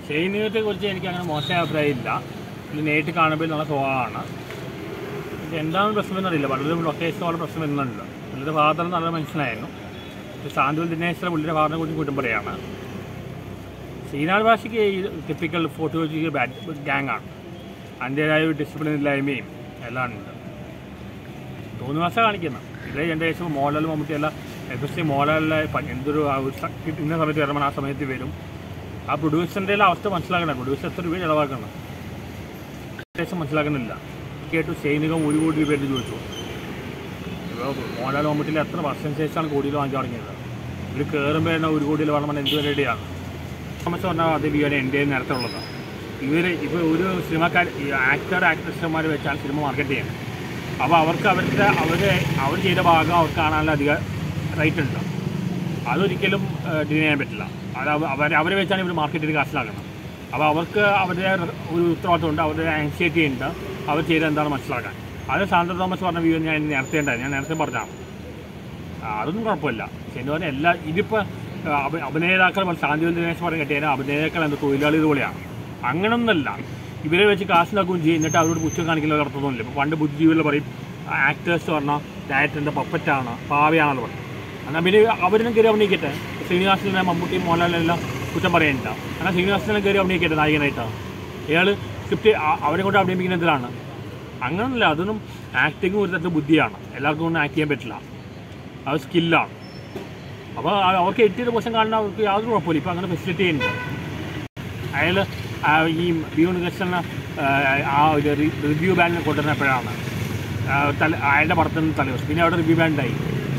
സൈനികത്തെ കുറിച്ച് എനിക്ക് അങ്ങനെ മോശം അഭിപ്രായമില്ല ഇത് നേരിട്ട് കാണുമ്പോൾ നല്ല സ്വഭാവമാണ് ഇത് എന്താണ് പ്രശ്നം എന്നറിയില്ല പലരും ലൊക്കേഷനോടെ പ്രശ്നം വരുന്നുണ്ട് പുള്ളിയുടെ ഫാദർ നല്ല മനുഷ്യനായിരുന്നു സാന്ത്വൽ ദിനേശ്വര പുള്ളിയുടെ ഫാദറിനെ കുറിച്ച് കുറ്റം പറയാണ് ശ്രീനാഥ് ഭാഷയ്ക്ക് ഈ ടിപ്പിക്കൽ ഫോട്ടോജിക്കൽ ബാഡ് ഗ്യാങ് ആണ് അതിൻ്റേതായ ഒരു ഡിസിപ്ലിൻ ഇല്ലായ്മയും എല്ലാം ഉണ്ട് തോന്നുവാസ കാണിക്കുന്നത് ഇതേ ജനറേഷൻ മോഹൻലാൽ മമ്മൂട്ടിയല്ല എസ്പെഷ്യലി മോഹൻലാലിലെ പ- എന്തൊരു ആ ഒരു സ- ഇന്ന സമയത്ത് വരണം ആ സമയത്ത് വരും ആ പ്രൊഡ്യൂസറിൻ്റെ അവസ്ഥ മനസ്സിലാക്കണം പ്രൊഡ്യൂസർ എത്ര രൂപ ചിലവാക്കണം ഏകദേശം മനസ്സിലാക്കുന്നില്ല കേട്ടു സൈനികം ഒരു കോടി രൂപ ചോദിച്ചു ഇപ്പോൾ മോഹൻലാൽ മമ്മൂട്ടിയിൽ എത്ര വർഷം ശേഷമാണ് കോടിയിൽ വാങ്ങിച്ചു തുടങ്ങിയത് ഇവർ കയറുമ്പോൾ തന്നെ ഒരു കോടിയിൽ വേണം എന്ത് പരിപാടിയാണ് സംബന്ധിച്ച് പറഞ്ഞാൽ അത് ഇവരെ എൻ്റെ നേരത്തെ ഉള്ളതാണ് ഇവർ ഇപ്പോൾ ഒരു സിനിമക്കാർ ആക്ടർ ആക്ട്രസ്മാർ വെച്ചാണ് സിനിമ മാർക്കറ്റ് ചെയ്യുന്നത് അപ്പോൾ അവർക്ക് അവരുടെ അവർ അവർ ചെയ്ത ഭാഗം അവർക്ക് കാണാനുള്ള അധിക റൈറ്റ് ഉണ്ട് അതൊരിക്കലും ഡിനൈ ചെയ്യാൻ പറ്റില്ല അത് അവർ അവരെ വെച്ചാണ് ഇവർ മാർക്കറ്റ് ചെയ്ത് കാശിലാക്കണം അപ്പോൾ അവർക്ക് അവരുടെ ഒരു ഉത്തരവാദിത്തമുണ്ട് അവരുടെ ആൻസൈറ്റി ഉണ്ട് അവർ ചെയ്ത് എന്താണ് മനസ്സിലാക്കാൻ അത് സാന്ദ്ര തോമസ് പറഞ്ഞ വ്യൂ ഞാൻ നേരത്തെ ഉണ്ടായി ഞാൻ നേരത്തെ പറഞ്ഞതാണ് ആ, അതൊന്നും കുഴപ്പമില്ല ശരി പറഞ്ഞാൽ എല്ലാ ഇതിപ്പോൾ അഭിനേതാക്കൾ പോലെ ശാന്തി ദിനേശ് പറഞ്ഞ കേട്ടേ അഭിനേതാക്കൾ എന്താ തൊഴിലാളികൾ പോലെയാണ് അങ്ങനൊന്നല്ല ഇവരെ വെച്ച് കാശിലാക്കുകയും ചെയ്യും എന്നിട്ട് അവരോട് പുച്ഛം കാണിക്കുന്ന അർത്ഥമൊന്നുമില്ല ഇപ്പോൾ പണ്ട് ബുദ്ധിജീവികൾ പറയും ആക്ടേഴ്സ് പറഞ്ഞാൽ ഡയറക്ടറിൻ്റെ പപ്പറ്റാണ് പാവയാണെന്ന് പറയും എന്നാൽ പിന്നെ അവരിനും കയറി അഭിനയിക്കട്ടെ ശ്രീനിവാസനെ മമ്മൂട്ടി മോഹൻലാലെല്ലാം കുറ്റം പറയണ്ട എന്നാൽ ശ്രീനിവാസനെ കയറി അഭിനയിക്കട്ടെ നായകനായിട്ടാണ് അയാൾ സ്ക്രിപ്റ്റ് അവരെ കൊണ്ട് അഭിനയിക്കുന്ന എന്തിനാണ് അങ്ങനൊന്നുമില്ല അതൊന്നും ആക്ടിങ് ഒരു തരത്തിൽ ബുദ്ധിയാണ് എല്ലാവർക്കും ഒന്നും ആക്ട് ചെയ്യാൻ പറ്റില്ല അത് സ്കില്ലാണ് അപ്പോൾ അവർക്ക് എട്ടിയുടെ പോഷൻ കാണുന്ന അവർക്ക് യാതൊരു കുഴപ്പമില്ല ഇപ്പോൾ അങ്ങനെ ഫെസിലിറ്റി ഉണ്ട് അയാൾ ഈ ബിയോൺ കൃഷ്ണന് ആ ഒരു റിവ്യൂ ബാൻഡിനെ കൊണ്ടുവന്നപ്പോഴാണ് ആ, തല അയാളുടെ പടത്തിന് തലവശം പിന്നെ അവിടെ റിവ്യൂ ബാൻഡായി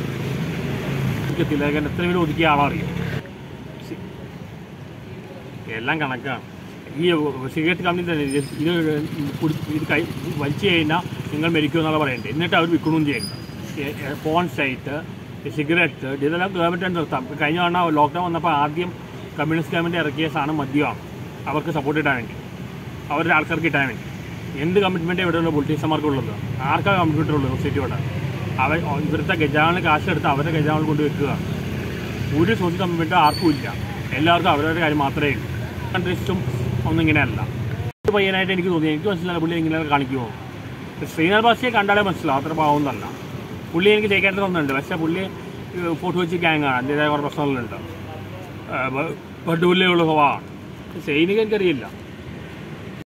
എനിക്ക് തിലകൻ എത്ര പേര് ഒതുക്കിയ ആളറിയും സി- എല്ലാം കണക്കാണ് ഈ സിഗരറ്റ് കമ്പനി തന്നെ ഇത് ഇത് കുടി- ഇത് കൈ വലിച്ചു കഴിഞ്ഞാൽ നിങ്ങൾ മരിക്കുമെന്നുള്ള പറയണ്ടേ എന്നിട്ട് അവർ വിൽക്കണമെന്ന് ചെയ്യുന്നത് ഫോൺ സൈറ്റ് സിഗരറ്റ് ഇതെല്ലാം ഗവൺമെൻറ് നിർത്താം കഴിഞ്ഞ തവണ ലോക്ക്ഡൗൺ വന്നപ്പോൾ ആദ്യം കമ്മ്യൂണിസ്റ്റ് ഗവൺമെൻറ് ഇറക്കിയ സാധനം മദ്യമാണ് അവർക്ക് സപ്പോർട്ട് കിട്ടാൻ വേണ്ടി അവരുടെ ആൾക്കാർക്ക് കിട്ടാൻ വേണ്ടി എന്ത് കമ്മിറ്റ്മെൻറ്റ് ഇവിടെയുള്ള പൊളിറ്റീഷ്യന്മാർക്കുള്ളത് ആർക്കാണ് കമ്മിറ്റ്മെൻറ്റ് ഉള്ളത് സൊസൈറ്റിയോട് അവർ ഇവിടുത്തെ ഗജാവിന് കാശ് എടുത്ത് അവരുടെ ഗജാവിൽ കൊണ്ട് വെക്കുക ഒരു സോഷ്യൽ കമ്മിറ്റ്മെൻറ്റ് ആർക്കും ഇല്ല എല്ലാവർക്കും അവരവരുടെ കാര്യം മാത്രമേ ഉള്ളൂ കൺട്രീസും ഒന്നും ഇങ്ങനെയല്ല ഒരു പയ്യനായിട്ട് എനിക്ക് തോന്നി എനിക്ക് മനസ്സിലായി പുള്ളി ഇങ്ങനെ കാണിക്കുമോ ശ്രീനാഥ് ബാസിയെ കണ്ടാലേ മനസ്സിലാവും അത്ര പാവമൊന്നല്ല പുള്ളി എനിക്ക് ജയിക്കാത്ത തോന്നുന്നുണ്ട് പക്ഷേ പുള്ളി ഫോട്ടോ വെച്ച് ഗ്യാങ്ങാണ് അതിൻ്റെതായ കുറേ പ്രശ്നങ്ങളുണ്ട് ബഡൂലിലുള്ള സ്വഭാവമാണ് സൈനിക എനിക്കറിയില്ല